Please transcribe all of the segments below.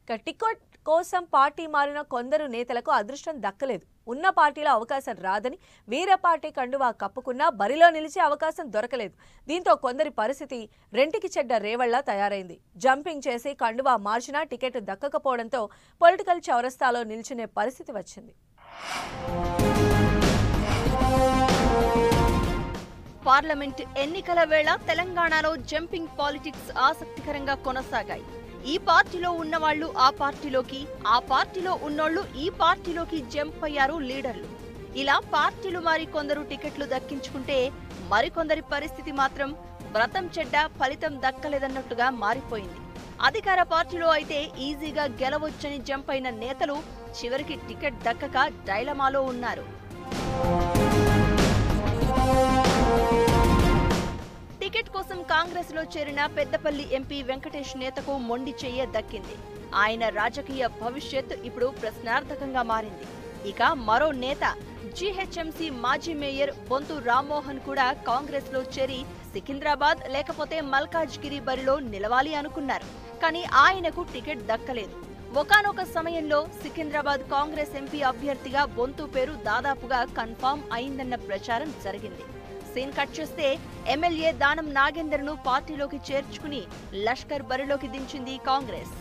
ఇక టికెట్ కోసం పార్టీ మారిన కొందరు నేతలకు అదృష్టం దక్కలేదు ఉన్న పార్టీలో అవకాశం రాదని వేరే పార్టీ కండువా కప్పుకున్నా బరిలో నిలిచే అవకాశం దొరకలేదు దీంతో కొందరి పరిస్థితి రెంటికి చెడ్డ రేవళ్లా తయారైంది జంపింగ్ చేసి కండువా మార్చినా టికెట్ దక్కకపోవడంతో పొలిటికల్ చౌరస్తాలో నిల్చునే పరిస్థితి వచ్చింది పార్లమెంట్ ఎన్నికల వేళ తెలంగాణలో జంపింగ్ పాలిటిక్స్ ఆసక్తికరంగా కొనసాగాయి ఈ పార్టీలో ఉన్నవాళ్లు ఆ పార్టీలోకి ఆ పార్టీలో ఉన్నోళ్లు ఈ పార్టీలోకి జంప్ అయ్యారు లీడర్లు ఇలా పార్టీలు మారి కొందరు టికెట్లు దక్కించుకుంటే మరికొందరి పరిస్థితి మాత్రం వ్రతం చెడ్డ ఫలితం దక్కలేదన్నట్టుగా మారిపోయింది అధికార పార్టీలో అయితే ఈజీగా గెలవొచ్చని జంప్ అయిన నేతలు చివరికి టికెట్ దక్కక డైలమాలో ఉన్నారు టికెట్ కోసం కాంగ్రెస్ లో చేరిన పెద్దపల్లి ఎంపీ వెంకటేష్ నేతకు మొండి చెయ్య దక్కింది ఆయన రాజకీయ భవిష్యత్ ఇప్పుడు ప్రశ్నార్థకంగా మారింది ఇక మరో నేత జీహెచ్ఎంసీ మాజీ మేయర్ బొంతు రామ్మోహన్ కూడా కాంగ్రెస్ లో చేరి సికింద్రాబాద్ లేకపోతే మల్కాజ్గిరి బరిలో నిలవాలి అనుకున్నారు కానీ ఆయనకు టికెట్ దక్కలేదు ఒకానొక సమయంలో సికింద్రాబాద్ కాంగ్రెస్ ఎంపీ అభ్యర్థిగా బొంతు పేరు దాదాపుగా కన్ఫామ్ అయిందన్న ప్రచారం జరిగింది సీన్ కట్ చేస్తే ఎమ్మెల్యే దానం నాగేందర్ను పార్టీలోకి చేర్చుకుని లష్కర్ బరిలోకి దించింది కాంగ్రెస్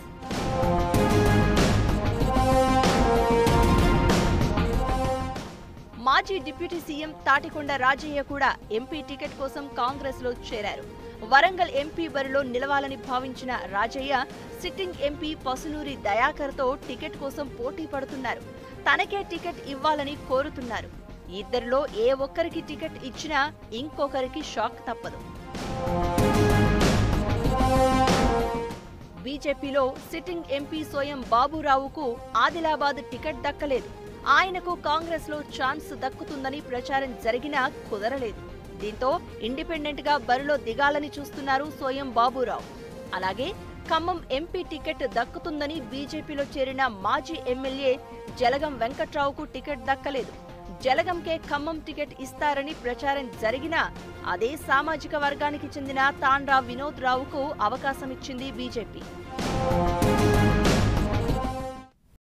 మాజీ డిప్యూటీ సీఎం తాటికొండ రాజయ్య కూడా ఎంపీ టికెట్ కోసం కాంగ్రెస్ లో చేరారు వరంగల్ ఎంపీ బరిలో నిలవాలని భావించిన రాజయ్య సిట్టింగ్ ఎంపీ పసునూరి దయాకర్తో టికెట్ కోసం పోటీ పడుతున్నారు తనకే టికెట్ ఇవ్వాలని కోరుతున్నారు ఇద్దరిలో ఏ ఒక్కరికి టికెట్ ఇచ్చినా ఇంకొకరికి షాక్ తప్పదు బీజేపీలో సిట్టింగ్ ఎంపీ సోయం బాబురావుకు ఆదిలాబాద్ టికెట్ దక్కలేదు ఆయనకు కాంగ్రెస్ లో ఛాన్స్ దక్కుతుందని ప్రచారం జరిగినా కుదరలేదు దీంతో ఇండిపెండెంట్ గా బరిలో దిగాలని చూస్తున్నారు సోయం బాబురావు అలాగే ఖమ్మం ఎంపీ టికెట్ దక్కుతుందని బీజేపీలో చేరిన మాజీ ఎమ్మెల్యే జలగం వెంకట్రావుకు టికెట్ దక్కలేదు జలగంకే ఖమ్మం టికెట్ ఇస్తారని ప్రచారం జరిగినా అదే సామాజిక వర్గానికి చెందిన తాండ్రా వినోద్ రావుకు అవకాశం ఇచ్చింది బీజేపీ